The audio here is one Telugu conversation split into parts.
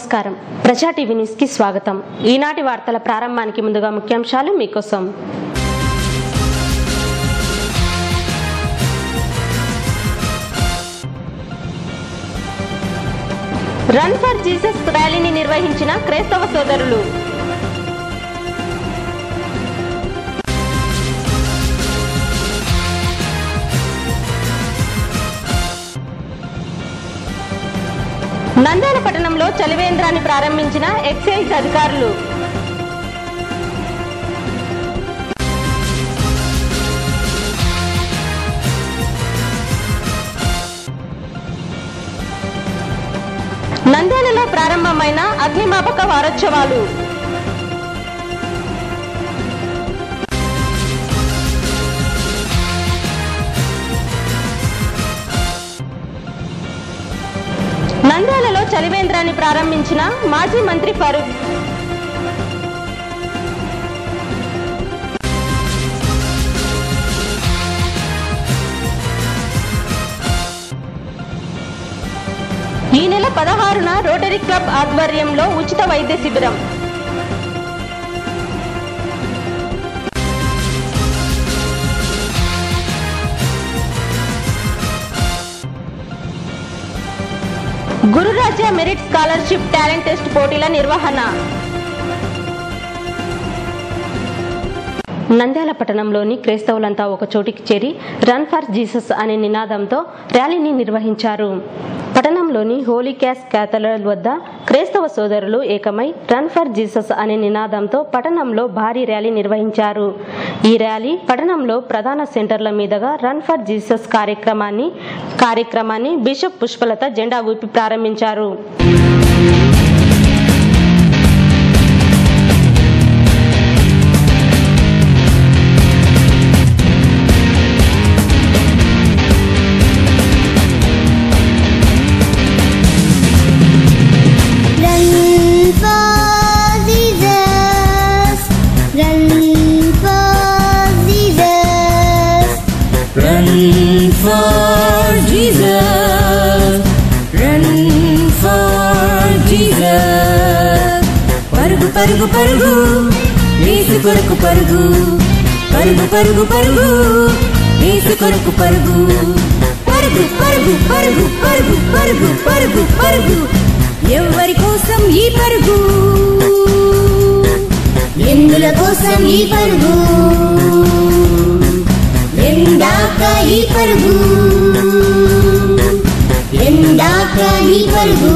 నమస్కారం ప్రజా టీవీ న్యూస్ కి స్వాగతం ఈనాటి వార్తల ప్రారంభానికి ముందుగా ముఖ్యాంశాలు మీకోసం రన్ ఫర్ జీసస్ ర్యాలీని నిర్వహించిన క్రైస్తవ సోదరులు నంద్యాల పట్టణంలో చలివేంద్రాన్ని ప్రారంభించిన ఎక్సైజ్ అధికారులు నంద్యాలలో ప్రారంభమైన అగ్నిమాపక వారోత్సవాలు నంద్యాలలో చలివేంద్రాన్ని ప్రారంభించిన మాజీ మంత్రి ఫరూక్ ఈ నెల పదహారున రోటరీ క్లబ్ ఆధ్వర్యంలో ఉచిత వైద్య శిబిరం Gururaja merit scholarship talent test పోటీల నిర్వహణ నంద్యాల పట్టణంలోని క్రైస్తవులంతా ఒక చోటికి చేరి రన్ ఫర్ జీసస్ అనే నినాదంతో ర్యాలీని నిర్వహించారు పట్టణంలోని హోలీ క్యాస్ క్యాథలర్ వద్ద క్రైస్తవ సోదరులు ఏకమై రన్ ఫర్ జీసస్ అనే నినాదంతో పట్టణంలో భారీ ర్యాలీ నిర్వహించారు ఈ ర్యాలీ పట్టణంలో ప్రధాన సెంటర్ల మీదుగా రన్ ఫర్ జీసస్ కార్యక్రమాన్ని కార్యక్రమాన్ని బిషప్ పుష్పలత జెండా ఊపి ప్రారంభించారు Run for Jesus. Run for Jesus. Run for Jesus. Run for Jesus. పరుగు పరుగు పరుగు వేసు కొరకు పరుగు పరుగు పరుగు పరుగు వేసు కొరకు పరుగు పరుగు పరుగు పరుగు పరుగు పరుగు పరుగు పరుగు ఎవరి కోసం ఈ పరుగు ఎందుల కోసం ఈ పరుగు ఎందాక ఈ పరుగు ఎందాక ఈ పరుగు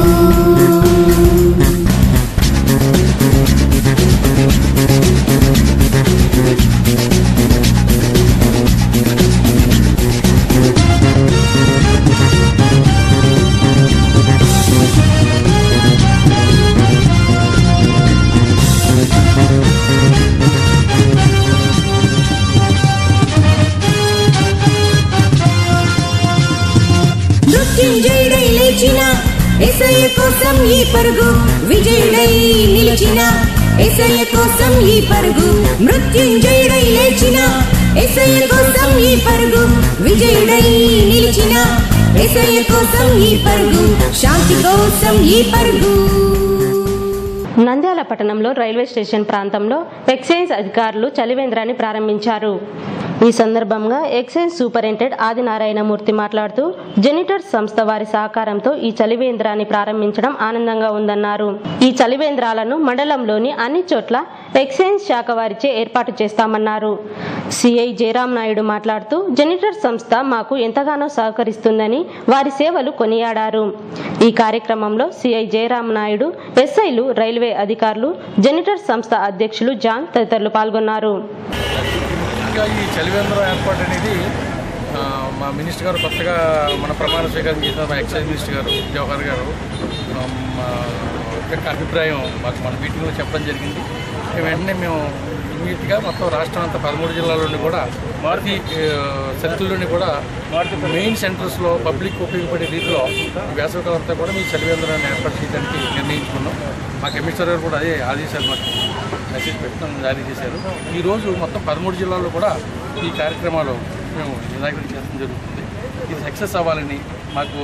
మృత్యుంజయుడై లేచిన ఎసయ్య కోసం ఈ పరుగు విజయుడై నిలిచిన ఎసయ్య కోసం ఈ పరుగు మృత్యుంజయుడై లేచిన ఎసయ్య కోసం ఈ పరుగు విజయుడై నిలిచిన ఎసయ్య కోసం ఈ పరుగు శాంతి కోసం ఈ పరుగు నంద్యాల పట్టణంలో రైల్వే స్టేషన్ ప్రాంతంలో ఎక్సైజ్ అధికారులు చలివేంద్రాన్ని ప్రారంభించారు ఈ సందర్భంగా ఎక్సైజ్ సూపరింటెండెంట్ ఆదినారాయణమూర్తి మాట్లాడుతూ జెనిటర్ సంస్థ వారి సహకారంతో ఈ చలివేంద్రాన్ని ప్రారంభించడం ఆనందంగా ఉందన్నారు ఈ చలివేంద్రాలను మండలంలోని అన్ని చోట్ల ఎక్సైజ్ శాఖ వారిచే ఏర్పాటు చేస్తామన్నారు సిఐ జయరాం నాయుడు మాట్లాడుతూ జెనిటర్ సంస్థ మాకు ఎంతగానో సహకరిస్తుందని వారి సేవలు కొనియాడారు ఈ కార్యక్రమంలో సిఐ జయరాం నాయుడు ఎస్ఐలు రైల్వే అధికారులు జెనిటర్ సంస్థ అధ్యక్షులు జాన్ తదితరులు పాల్గొన్నారు ముఖ్యంగా ఈ చలివేంద్రం ఏర్పాటు అనేది ఆ, మా మినిస్టర్ గారు కొత్తగా మన ప్రమాణ స్వీకారం చేసిన మా ఎక్సైజ్ మినిస్టర్ గారు జవహర్ గారు ఆ, మా యొక్క అభిప్రాయం మాకు మన మీటింగ్లో చెప్పడం జరిగింది మేము వెంటనే మేము ఇమీడియట్గా మొత్తం రాష్ట్రం అంతా పదమూడు జిల్లాల్లోని కూడా ప్రతి సెంటర్లోని కూడా మెయిన్ సెంటర్స్లో పబ్లిక్ ఉపయోగపడే రీతిలో ఈ వేసవికాలం అంతా కూడా మీ చలివేంద్రాన్ని ఏర్పాటు చేయడానికి నిర్ణయించుకున్నాం మా కమిషనర్ గారు కూడా అదే ఆదేశాలు మాకు మెసేజ్ పెట్టడం జారీ చేశారు ఈరోజు మొత్తం పదమూడు జిల్లాల్లో కూడా ఈ కార్యక్రమాలు మేము ఇనాగ్రేట్ చేయడం జరుగుతుంది ఇది సక్సెస్ అవ్వాలని మాకు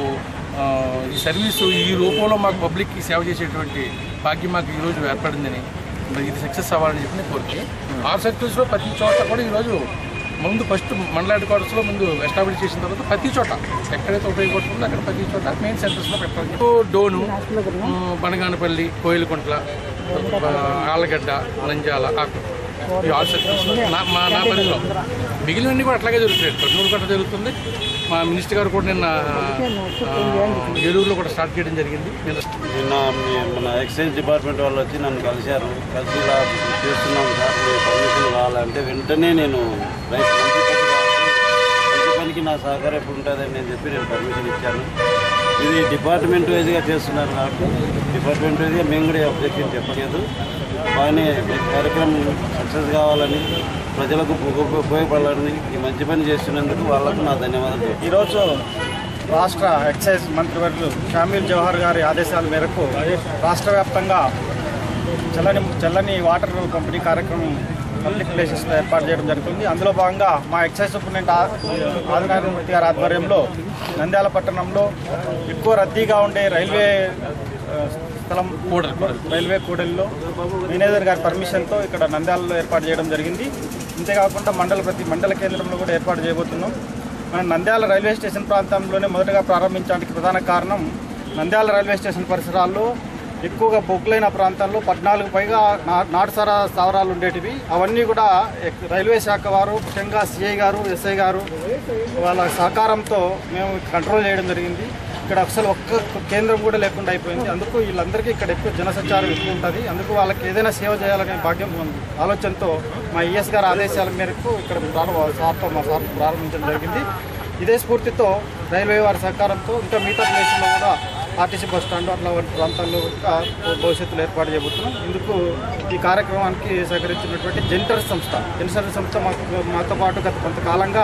ఆ, ఈ సర్వీసు ఈ రూపంలో మాకు పబ్లిక్కి సేవ చేసేటువంటి భాగ్యం మాకు ఈరోజు ఏర్పడిందని మరి ఇది సక్సెస్ అవ్వాలని చెప్పి నేను కోరిక ఆరు సర్కిల్స్లో ప్రతి చోట కూడా ఈరోజు ముందు ఫస్ట్ మండల హెడ్ క్వార్టర్స్లో ముందు ఎస్టాబ్లిష్ చేసిన తర్వాత ప్రతి చోట ఎక్కడైతే ఉపయోగపడుతుందో అక్కడ ప్రతి చోట మెయిన్ సెంటర్స్లో పెట్టాలి సో డోను ఉమ్, బనగానపల్లి కోయిలకుంట్ల ఆ, ఆళ్ళగడ్డ నంజాల ఆకు ఈ ఆల్ సెక్టర్స్ నా మా నా పరిధిలో మిగిలినవన్నీ కూడా అట్లాగే జరుగుతాయి కర్నూలు కూడా జరుగుతుంది మా మినిస్టర్ గారు కూడా నిన్న ఆ, ఏలూరులో కూడా స్టార్ట్ చేయడం జరిగింది నిన్న నిన్న మీ- మన ఎక్సైజ్ డిపార్ట్మెంట్ వాళ్ళు వచ్చి నన్ను కలిశారు కలిసి ఇలా చేస్తున్నాం సార్ మీ పర్మిషన్ కావాలంటే వెంటనే నేను రైట్ మంచి పని కావాలి. మంచి పనికి నా సహకారం ఎప్పుడు ఉంటుందని నేను చెప్పి నేను పర్మిషన్ ఇచ్చాను ఇది డిపార్ట్మెంట్ వైజ్గా చేస్తున్నారు కాబట్టి డిపార్ట్మెంట్ వైజ్గా మేము కూడా అబ్జెక్షన్ చెప్పలేదు బాగానే ఈ కార్యక్రమం సక్సెస్ కావాలని ప్రజలకు ఉప- ఉపయోగపడాలని ఈ మంచి పని చేస్తున్నందుకు వాళ్ళకు నా ధన్యవాదాలు చెప్తున్నాను. ఈరోజు రాష్ట్ర ఎక్సైజ్ మంత్రివర్యులు షామీల్ జవహర్ గారి ఆదేశాల మేరకు రాష్ట్ర వ్యాప్తంగా చల్లని చల్లని వాటర్ పంపిణీ కార్యక్రమం పబ్లిక్ ప్లేసెస్లో ఏర్పాటు చేయడం జరుగుతుంది అందులో భాగంగా మా ఎక్సైజ్ సూపరింటెండెంట్ ఆ- ఆదినారాయణమూర్తి గారి ఆధ్వర్యంలో నంద్యాల పట్టణంలో ఎక్కువ రద్దీగా ఉండే రైల్వే ఆ, స్థలం కూడలి, కూడలి. రైల్వే కూడలిలో మేనేజర్ గారి పర్మిషన్తో ఇక్కడ నంద్యాలలో ఏర్పాటు చేయడం జరిగింది అంతేకాకుండా మండల ప్రతి మండల కేంద్రంలో కూడా ఏర్పాటు చేయబోతున్నాం మనం నంద్యాల రైల్వే స్టేషన్ ప్రాంతంలోనే మొదటగా ప్రారంభించడానికి ప్రధాన కారణం నంద్యాల రైల్వే స్టేషన్ పరిసరాల్లో ఎక్కువగా బొగ్గులైన ప్రాంతాల్లో పద్నాలుగు పైగా నా- నాటుసారా స్థావరాలు ఉండేటివి అవన్నీ కూడా ఎక్- రైల్వే శాఖ వారు ముఖ్యంగా సిఐ గారు ఎస్ఐ గారు వాళ్ళ సహకారంతో మేము కంట్రోల్ చేయడం జరిగింది ఇక్కడ అసలు ఒక్క కేంద్రం కూడా లేకుండా అయిపోయింది అందుకు వీళ్ళందరికీ ఇక్కడ ఎక్కువ జనసంచారం ఎక్కువ ఉంటుంది అందుకు వాళ్ళకి ఏదైనా సేవ చేయాలనే భాగ్యం ఉంది. ఆలోచనతో మా ఈఎస్ గారి ఆదేశాల మేరకు ఇక్కడ ప్రారంభ సార్తో మా సార్ ప్రారంభించడం జరిగింది ఇదే స్ఫూర్తితో రైల్వే వారి సహకారంతో ఇంకా మిగతా ప్లేసుల్లో కూడా ఆర్టీసీ బస్ స్టాండ్ అట్లా వంటి ప్రాంతాల్లో కూడా భవిష్యత్తులో ఏర్పాటు చేయబోతున్నాం ఇందుకు ఈ కార్యక్రమానికి సహకరించినటువంటి జెంటర్ సంస్థ జెంటర్ సంస్థ మాకు మాతో పాటు గత కొంతకాలంగా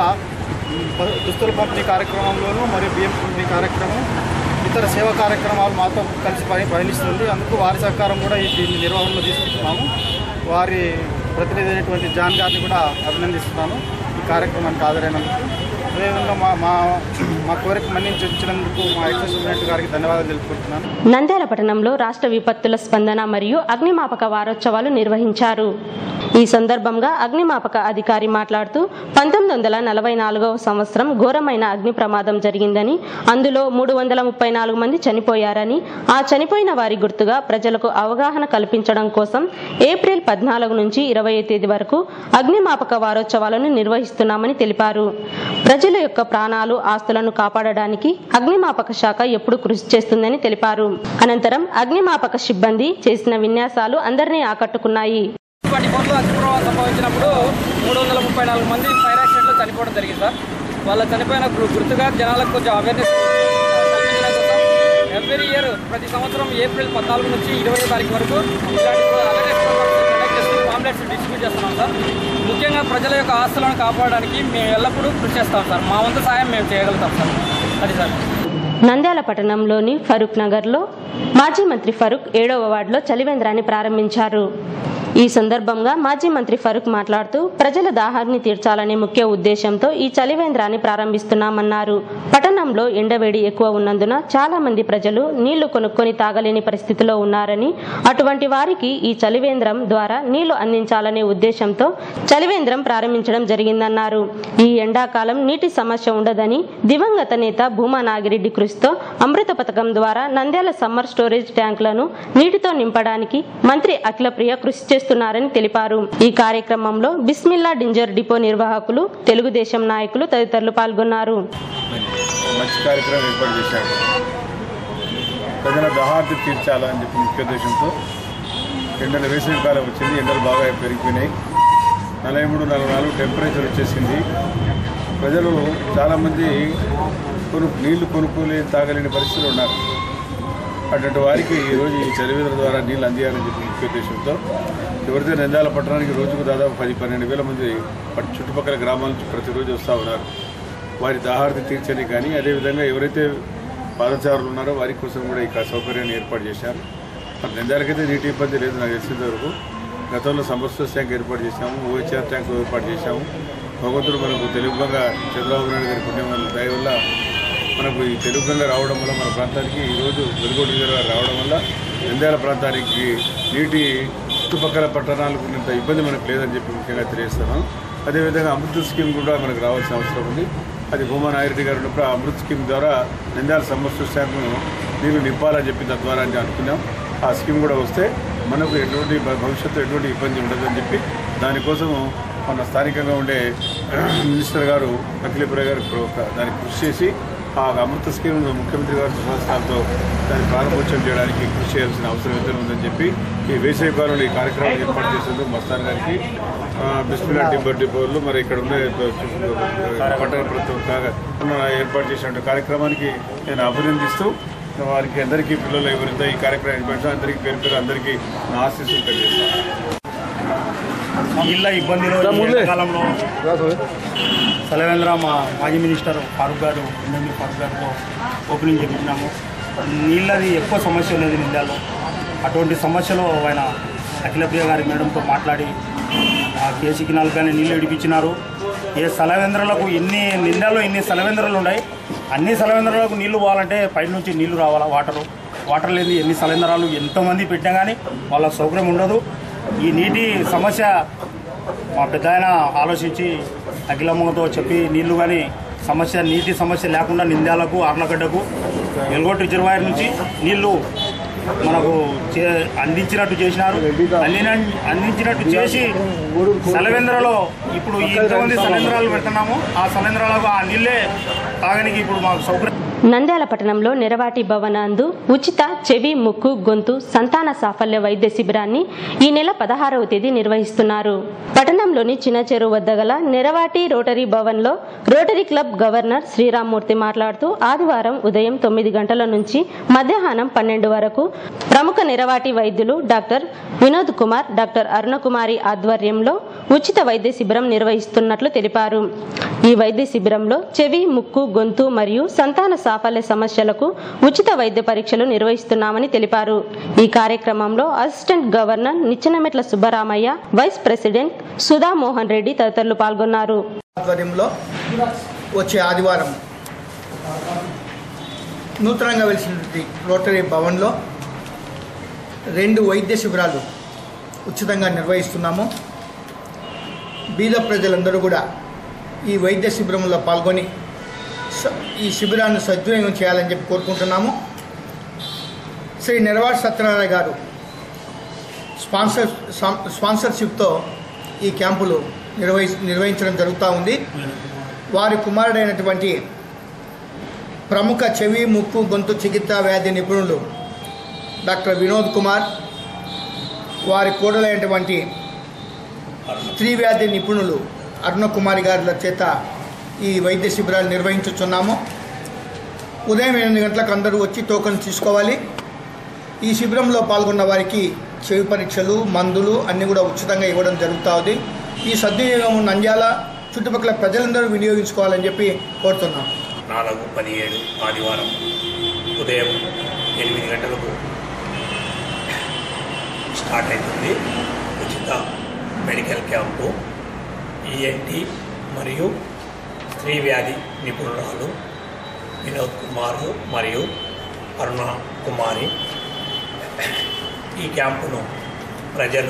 ప- దుస్తుల పంపిణీ కార్యక్రమంలోనూ మరియు బియ్యం పంపిణీ కార్యక్రమం ఇతర సేవా కార్యక్రమాలు మాతో కలిసి పని పయనిస్తుంది అందుకు వారి సహకారం కూడా ఈ దీన్ని నిర్వహణలో తీసుకుంటున్నాము వారి ప్రతినిధి అయినటువంటి జాన్ గారిని కూడా అభినందిస్తున్నాను ఈ కార్యక్రమానికి హాజరైనందుకు అదేవిధంగా మా మా మా కోరిక మన్నించి ఇచ్చినందుకు మా ఎక్సైజ్ సూపరింటెండెంట్ గారికి ధన్యవాదాలు తెలుపుకుంటున్నాను నంద్యాల పట్టణంలో రాష్ట్ర విపత్తుల స్పందన మరియు అగ్నిమాపక వారోత్సవాలు నిర్వహించారు ఈ సందర్భంగా అగ్నిమాపక అధికారి మాట్లాడుతూ పంతొమ్మిది వందల నలభై నాలుగవ సంవత్సరం ఘోరమైన అగ్ని ప్రమాదం జరిగిందని అందులో మూడు వందల ముప్పై నాలుగు మంది చనిపోయారని ఆ చనిపోయిన వారి గుర్తుగా ప్రజలకు అవగాహన కల్పించడం కోసం ఏప్రిల్ పద్నాలుగు నుంచి ఇరవై తేదీ వరకు అగ్నిమాపక వారోత్సవాలను నిర్వహిస్తున్నామని తెలిపారు ప్రజల యొక్క ప్రాణాలు ఆస్తులను కాపాడడానికి అగ్నిమాపక శాఖ ఎప్పుడు కృషి చేస్తుందని తెలిపారు అనంతరం అగ్నిమాపక సిబ్బంది చేసిన విన్యాసాలు అందరినీ ఆకట్టుకున్నాయి ట్వంటీ ఫోర్లో అగ్నిప్రమాదం సంభవించినప్పుడు మూడు వందల ముప్పై నాలుగు మంది ఫైర్ యాక్సిడెంట్లో చనిపోవడం జరిగింది సార్ వాళ్ళ చనిపోయిన గు- గుర్తుగా జనాలకు కొంచెం అవేర్నెస్ కల్పించడం కోసం ఎవ్రీ ఇయర్ ప్రతి సంవత్సరం ఏప్రిల్ పద్నాలుగు నుంచి ఇరవై తారీఖు వరకు ఇలాంటి అవేర్నెస్ కండక్ట్ చేస్తూ పాంప్లెట్స్ డిస్ట్రిబ్యూట్ చేస్తున్నాం సార్ ముఖ్యంగా ప్రజల యొక్క ఆస్తులను కాపాడడానికి మేము ఎల్లప్పుడూ కృషి చేస్తాం సార్ మా వంతు సాయం మేము చేయగలుగుతాం సార్ అది సార్ నంద్యాల పట్టణంలోని ఫరూక్ నగర్లో మాజీ మంత్రి ఫరూక్ ఏడవ వార్డులో చలివేంద్రాన్ని ప్రారంభించారు ఈ సందర్భంగా మాజీ మంత్రి ఫరూక్ మాట్లాడుతూ ప్రజల దాహాన్ని తీర్చాలనే ముఖ్య ఉద్దేశంతో ఈ చలివేంద్రాన్ని ప్రారంభిస్తున్నామన్నారు పట్టణంలో ఎండవేడి ఎక్కువ ఉన్నందున చాలా మంది ప్రజలు నీళ్లు కొనుక్కొని తాగలేని పరిస్థితిలో ఉన్నారని అటువంటి వారికి ఈ చలివేంద్రం ద్వారా నీళ్లు అందించాలనే ఉద్దేశంతో చలివేంద్రం ప్రారంభించడం జరిగిందన్నారు ఈ ఎండాకాలం నీటి సమస్య ఉండదని దివంగత నేత భూమా నాగిరెడ్డి కృషితో అమృత పథకం ద్వారా నంద్యాల సమ్మర్ స్టోరేజ్ ట్యాంకులను నీటితో నింపడానికి మంత్రి అఖిలప్రియ కృషి చేస్తున్నారని తెలిపారు ఈ కార్యక్రమంలో బిస్మిల్లా డింజర్ డిపో నిర్వాహకులు తెలుగుదేశం నాయకులు తదితరులు పాల్గొన్నారు మంచి కార్యక్రమం ఏర్పాటు చేశాడు ప్రజల దహార్తి తీర్చాలని చెప్పి ముఖ్య ఉద్దేశంతో ఎండలు వేసవి కాలం వచ్చింది ఎండలు బాగా పెరిగిపోయినాయి నలభై మూడు నలభై నాలుగు టెంపరేచర్ వచ్చేసింది ప్రజలు చాలామంది కొను నీళ్లు కొనుక్కోలేని తాగలేని పరిస్థితులు ఉన్నారు అటువంటి వారికి ఈరోజు ఈ చలివేదల ద్వారా నీళ్ళు అందియాలని చెప్పి ముఖ్య ఉద్దేశంతో ఎవరైతే నంద్యాల పట్టణానికి రోజుకు దాదాపు పది పన్నెండు వేల మంది పట్- చుట్టుపక్కల గ్రామాల నుంచి ప్రతిరోజు వస్తూ ఉన్నారు వారి దాహార్తి తీర్చని కానీ అదేవిధంగా ఎవరైతే పాదచారులు ఉన్నారో వారి కోసం కూడా ఈ సౌకర్యాన్ని ఏర్పాటు చేశారు మరి నంద్యాలకైతే నీటి ఇబ్బంది లేదు నాకు తెలిసినంత వరకు గతంలో సమస్య ట్యాంక్ ఏర్పాటు చేశాము ఓహెచ్ఆర్ ట్యాంక్ ఏర్పాటు చేశాము భగవంతుడు మనకు తెలుగుగా చంద్రబాబు నాయుడు గారి పుణ్యం వల్ల దయ వల్ల మనకు ఈ తెలుగు గంగ రావడం వల్ల మన ప్రాంతానికి ఈరోజు వెలుగోడు రిజర్వాయర్ రావడం వల్ల నంద్యాల ప్రాంతానికి నీటి చుట్టుపక్కల పట్టణాలకు ఉన్నంత ఇబ్బంది మనకు లేదని చెప్పి ముఖ్యంగా తెలియజేస్తున్నాం అదేవిధంగా అమృత్ స్కీమ్ కూడా మనకు రావాల్సిన అవసరం ఉంది అది భూమా నాగిరెడ్డి గారు ఉన్నప్పుడు ఆ అమృత్ స్కీమ్ ద్వారా నంద్యాల సమ్మర్ స్టాంప్ను నీళ్లు నింపాలని చెప్పి తద్వారా అని అనుకున్నాం ఆ స్కీమ్ కూడా వస్తే మనకు ఎటువంటి భ- భవిష్యత్తు ఎటువంటి ఇబ్బంది ఉండదని చెప్పి దానికోసం మన స్థానికంగా ఉండే మినిస్టర్ గారు అఖిలపుర గారు ఇప్పుడు ఒక దానికి కృషి చేసి ఆ అమృత స్కీమ్ ముఖ్యమంత్రి గారి సుభాషాలతో దాన్ని ప్రారంభోత్సవం చేయడానికి కృషి చేయాల్సిన అవసరం ఎంతైనా ఉందని చెప్పి ఈ వేసవి కాలంలో ఈ కార్యక్రమం ఏర్పాటు చేసేందుకు మస్తాన్ గారికి ఆ, బిస్మిల్లా టిబ్బర్ డిపోలు మరి ఇక్కడ ఉండే పట్టణ ప్రభుత్వం ఉన్న ఏర్పాటు చేసిన కార్యక్రమానికి నేను అభినందిస్తూ వారికి అందరికీ పిల్లలు ఎవరైతే ఈ కార్యక్రమం ఏర్పాటు చేస్తారో అందరికీ పేరు పేరు అందరికీ నా ఆశీస్సులు తెలియజేస్తాను నీళ్ళ ఇబ్బందిలో ఈ ఎండాకాలంలో సలవేంద్ర మా మాజీ మినిస్టర్ ఫారూక్ గారు ఎంఎండి ఫారూక్ గారితో ఓపెనింగ్ చేయించినాము నీళ్ళది ఎక్కువ సమస్య ఉన్నది నిందాలో అటువంటి సమస్యలో ఆయన అఖిలప్రియ గారి మేడంతో మాట్లాడి ఆ కేసీకి నాలుగు కానీ నీళ్ళు ఇడిపించినారు ఏ సలవేంద్రలకు ఎన్ని నిందాలో ఎన్ని సలవేంద్రాలు ఉన్నాయి అన్ని సలవేంద్రాలకు నీళ్లు పోవాలంటే పైనుంచి నీళ్లు రావాలా వాటరు వాటర్ లేని ఎన్ని సలవేంద్రాలు ఎంతోమంది పెట్టినా కానీ వాళ్ళ సౌకర్యం ఉండదు ఈ నీటి సమస్య మా పెద్ద ఆయన ఆలోచించి అఖిలమ్మతో చెప్పి నీళ్లు కానీ సమస్య నీటి సమస్య లేకుండా నింద్యాలకు ఆర్లగడ్డకు వెల్గొట్టు రిజర్వాయర్ నుంచి నీళ్లు మనకు చే- అందించినట్టు చేసినారు అందిన అందించినట్టు చేసి సలవేంద్రలో ఇప్పుడు ఇంతమంది సలవేంద్రాలు పెడుతున్నాము ఆ సలవేంద్రాలకు ఆ నీళ్ళే తాగడానికి ఇప్పుడు మాకు సౌకర్యం నంద్యాల పట్టణంలో నెరవాటి భవనందు ఉచిత చెవి ముక్కు గొంతు సంతాన సాఫల్య వైద్య శిబిరాన్ని ఈ నెల పదహారవ తేదీ నిర్వహిస్తున్నారు పట్టణంలోని చిన్న చెరువు వద్ద గల నెరవాటి రోటరీ భవన్లో రోటరీ క్లబ్ గవర్నర్ శ్రీరామ్మూర్తి మాట్లాడుతూ ఆదివారం ఉదయం తొమ్మిది గంటల నుంచి మధ్యాహ్నం పన్నెండు వరకు ప్రముఖ నెరవాటి వైద్యులు డాక్టర్ వినోద్ కుమార్ డాక్టర్ అరుణకుమారి ఆధ్వర్యంలో ఉచిత వైద్య శిబిరం నిర్వహిస్తున్నట్లు తెలిపారు ఈ వైద్య శిబిరంలో చెవి ముక్కు గొంతు మరియు సంతాన సాఫల్య సమస్యలకు ఉచిత వైద్య పరీక్షలు నిర్వహిస్తున్నామని తెలిపారు ఈ కార్యక్రమంలో assistant governor Nichenametla Subbaramaiah vice president Sudha Mohan Reddy తదితరులు పాల్గొన్నారు ఆధ్వర్యంలో వచ్చే ఆదివారం నూతనంగా వెలిసినటువంటి రోటరీ భవన్లో రెండు వైద్య శిబిరాలు ఉచితంగా నిర్వహిస్తున్నాము బీద ప్రజలందరూ కూడా ఈ వైద్య శిబిరంలో పాల్గొని స- ఈ శిబిరాన్ని సద్వినియోగం చేయాలని చెప్పి కోరుకుంటున్నాము శ్రీ నెరవాడ సత్యనారాయణ గారు స్పాన్సర్ స్పాన్- స్పాన్సర్షిప్తో ఈ క్యాంపులు నిర్వహి నిర్వహించడం జరుగుతూ ఉంది వారి కుమారుడైనటువంటి ప్రముఖ చెవి ముక్కు గొంతు చికిత్సా వ్యాధి నిపుణులు డాక్టర్ వినోద్ కుమార్ వారి కోడలైనటువంటి స్త్రీ వ్యాధి నిపుణులు అరుణ కుమారి గారుల చేత ఈ వైద్య శిబిరాలు నిర్వహించుచున్నాము ఉదయం ఎనిమిది గంటలకు అందరూ వచ్చి టోకన్ తీసుకోవాలి ఈ శిబిరంలో పాల్గొన్న వారికి చెవి పరీక్షలు మందులు అన్నీ కూడా ఉచితంగా ఇవ్వడం జరుగుతుంది ఈ సద్వినియోగం నంద్యాల చుట్టుపక్కల ప్రజలందరూ వినియోగించుకోవాలని చెప్పి కోరుతున్నాం నాలుగు పదిహేడు ఆదివారం ఉదయం ఎనిమిది గంటలకు స్టార్ట్ అవుతుంది ఉచిత మెడికల్ క్యాంపు ఈఎన్టీ మరియు స్త్రీ వ్యాధి నిపుణురాలు వినోద్ కుమార్ మరియు అరుణ కుమారి ఈ క్యాంపును ప్రజలు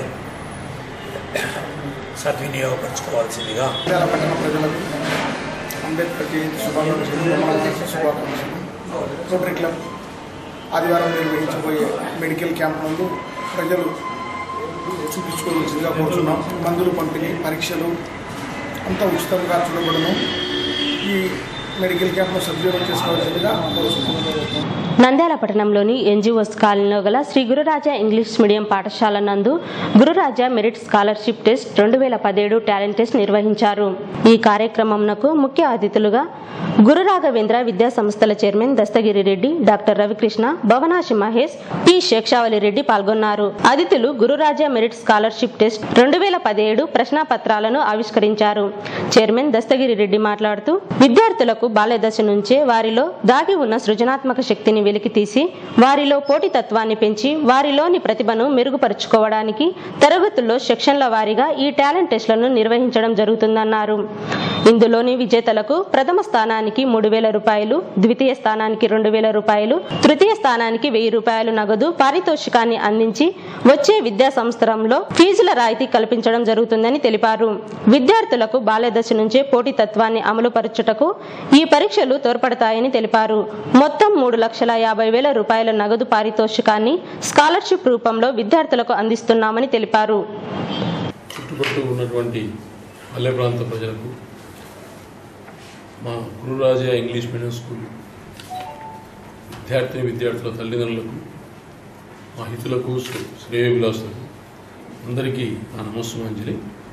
సద్వినియోగపరచుకోవాల్సిందిగా నంద్యాల పట్టణ ప్రజలకు అంబేద్కర్ జయంతి శుభాకాంక్షలు రమణాజయంతి శుభాకాంక్షలు రోటరీ క్లబ్ ఆదివారం నిర్వహించబోయే మెడికల్ క్యాంప్ నందు ప్రజలు చూపించుకోవాల్సిందిగా కోరుతున్నాం మందులు పంపిణీ పరీక్షలు అంతా ఉచితంగా చూడబడను ఈ మెడికల్ క్యాంప్ను సద్వినియోగం చేసుకోవాల్సిందిగా కోరుతున్నాం నంద్యాల పట్టణంలోని ఎన్జిఓస్ కాలనీలో గల శ్రీ గురురాజా ఇంగ్లీష్ మీడియం పాఠశాల నందు గురురాజా మెరిట్ స్కాలర్షిప్ టెస్ట్ రెండు వేల పదిహేడు టాలెంట్ టెస్ట్ నిర్వహించారు ఈ కార్యక్రమంకు ముఖ్య అతిథులుగా గురు రాఘవేంద్ర విద్యా సంస్థల chairman Dastagiri Reddy doctor Ravikrishna Bhavanasi Mahesh P Sheikshavali Reddy పాల్గొన్నారు అతిథులు గురురాజా మెరిట్ స్కాలర్షిప్ టెస్ట్ రెండు వేల పదిహేడు ప్రశ్నాపత్రాలను ఆవిష్కరించారు చైర్మన్ దస్తగిరి రెడ్డి మాట్లాడుతూ విద్యార్థులకు బాల్యదశ నుంచే వారిలో దాగి ఉన్న సృజనాత్మక శక్తిని వెలికితీసి వారిలో పోటీతత్వాన్ని పెంచి వారిలోని ప్రతిభను మెరుగుపరుచుకోవడానికి తరగతుల్లో సెక్షన్ల వారీగా ఈ టాలెంట్ టెస్టులను నిర్వహించడం జరుగుతుందన్నారు ఇందులోని విజేతలకు ప్రథమ స్థానానికి మూడు వేల రూపాయలు ద్వితీయ స్థానానికి రెండు వేల రూపాయలు తృతీయ స్థానానికి వెయ్యి రూపాయలు నగదు పారితోషికాన్ని అందించి వచ్చే విద్యా సంవత్సరంలో ఫీజుల రాయితీ కల్పించడం జరుగుతుందని తెలిపారు విద్యార్థులకు బాల్యదశ నుంచే పోటీతత్వాన్ని అమలు పరచుటకు ఈ పరీక్షలు తోడ్పడతాయని తెలిపారు మొత్తం మూడు లక్షల యాభై వేల రూపాయల నగదు పారితోషికాన్ని స్కాలర్షిప్ రూపంలో విద్యార్థులకు అందిస్తున్నామని తెలిపారు చుట్టుపక్కల ఉన్నటువంటి పల్లె ప్రాంత ప్రజలకు మా గురురాజా ఇంగ్లీష్ మీడియం స్కూల్ విద్యార్థిని విద్యార్థుల తల్లిదండ్రులకు మా హితులకు శ్రేయోభిలాసులకు అందరికీ నా నమస్సుమాంజలి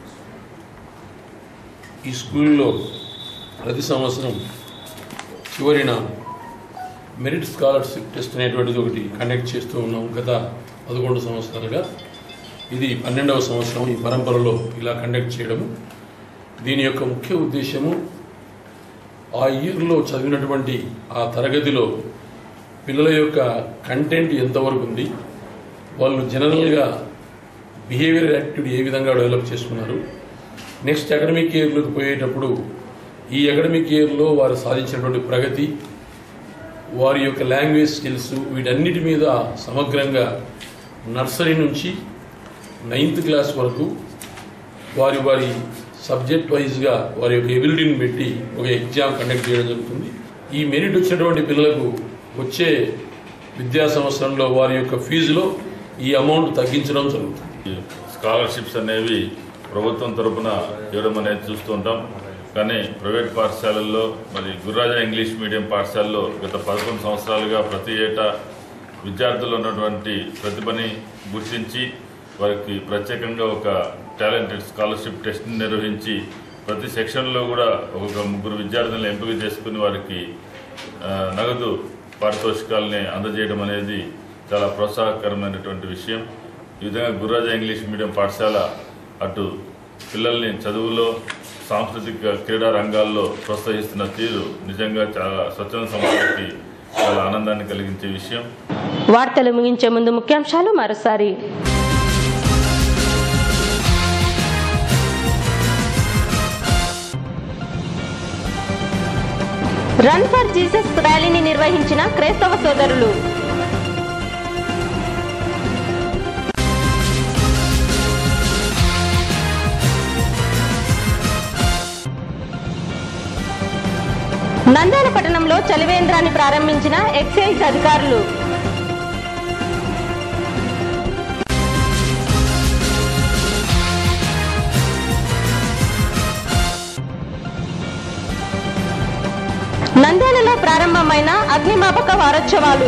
ఈ స్కూల్లో ప్రతి సంవత్సరం చివరిన మెరిట్ స్కాలర్షిప్ టెస్ట్ అనేటువంటిది ఒకటి కండక్ట్ చేస్తూ ఉన్నాం గత పదకొండు సంవత్సరాలుగా ఇది పన్నెండవ సంవత్సరం ఈ పరంపరలో ఇలా కండక్ట్ చేయడము దీని యొక్క ముఖ్య ఉద్దేశము ఆ ఇయర్లో చదివినటువంటి ఆ తరగతిలో పిల్లల యొక్క కంటెంట్ ఎంతవరకు ఉంది వాళ్ళు జనరల్గా బిహేవియర్ యాక్టివిటీ ఏ విధంగా డెవలప్ చేసుకున్నారు నెక్స్ట్ అకాడమిక్ ఇయర్లోకి పోయేటప్పుడు ఈ అకాడమిక్ ఇయర్లో వారు సాధించినటువంటి ప్రగతి వారి యొక్క లాంగ్వేజ్ స్కిల్స్ వీటన్నిటి మీద సమగ్రంగా నర్సరీ నుంచి నైన్త్ క్లాస్ వరకు వారి వారి సబ్జెక్ట్ వైజ్గా వారి యొక్క ఎబిలిటీని పెట్టి ఒక ఎగ్జామ్ కండక్ట్ చేయడం జరుగుతుంది ఈ మెరిట్ వచ్చినటువంటి పిల్లలకు వచ్చే విద్యా సంవత్సరంలో వారి యొక్క ఫీజులో ఈ అమౌంట్ తగ్గించడం జరుగుతుంది స్కాలర్షిప్స్ అనేవి ప్రభుత్వం తరపున ఇవ్వడం అనేది చూస్తూ ఉంటాం కానీ ప్రైవేట్ పాఠశాలల్లో మరి గురురాజా ఇంగ్లీష్ మీడియం పాఠశాలలో గత పదకొండు సంవత్సరాలుగా ప్రతి ఏటా విద్యార్థుల్లో ఉన్నటువంటి ప్రతిభని గుర్తించి వారికి ప్రత్యేకంగా ఒక టాలెంటెడ్ స్కాలర్షిప్ టెస్ట్ని నిర్వహించి ప్రతి సెక్షన్లో కూడా ఒక ముగ్గురు విద్యార్థులను ఎంపిక చేసుకుని వారికి ఆ, నగదు పారితోషికాలని అందజేయడం అనేది చాలా ప్రోత్సాహకరమైనటువంటి విషయం ఈ విధంగా గురురాజా ఇంగ్లీష్ మీడియం పాఠశాల అటు పిల్లల్ని చదువులో సాంస్కృతిక క్రీడా రంగాల్లో ప్రోత్సహిస్తున్న తీరు నిజంగా చాలా స్వచ్ఛంద సంస్థకి చాలా ఆనందాన్ని కలిగించే విషయం వార్తలు ముగించే ముందు ముఖ్యాంశాలు మరోసారి రన్ ఫర్ జీసస్ ర్యాలీని నిర్వహించిన క్రైస్తవ సోదరులు నంద్యాల పట్టణంలో చలివేంద్రాన్ని ప్రారంభించిన ఎక్సైజ్ అధికారులు నంద్యాలలో ప్రారంభమైన అగ్నిమాపక వారోత్సవాలు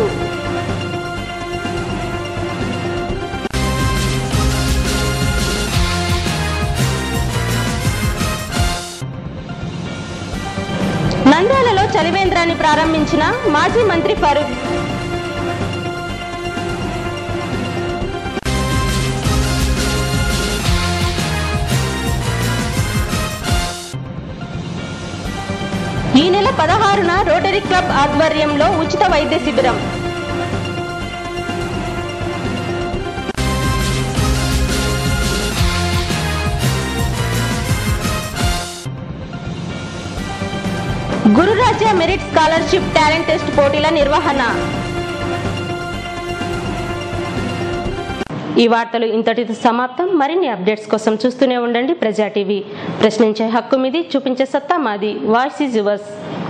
నంద్యాలలో చలివేంద్రాన్ని ప్రారంభించిన మాజీ మంత్రి ఫరూక్ ఈ నెల పదహారున రోటరీ క్లబ్ ఆధ్వర్యంలో ఉచిత వైద్య శిబిరం Gururaja merit scholarship talent test పోటీల నిర్వహణ ఈ వార్తలు ఇంతటితో సమాప్తం మరిన్ని అప్డేట్స్ కోసం చూస్తూనే ఉండండి ప్రజా టీవీ ప్రశ్నించే హక్కు మీది చూపించే సత్తా మాది వాయిస్ ఈజ్ యువర్స్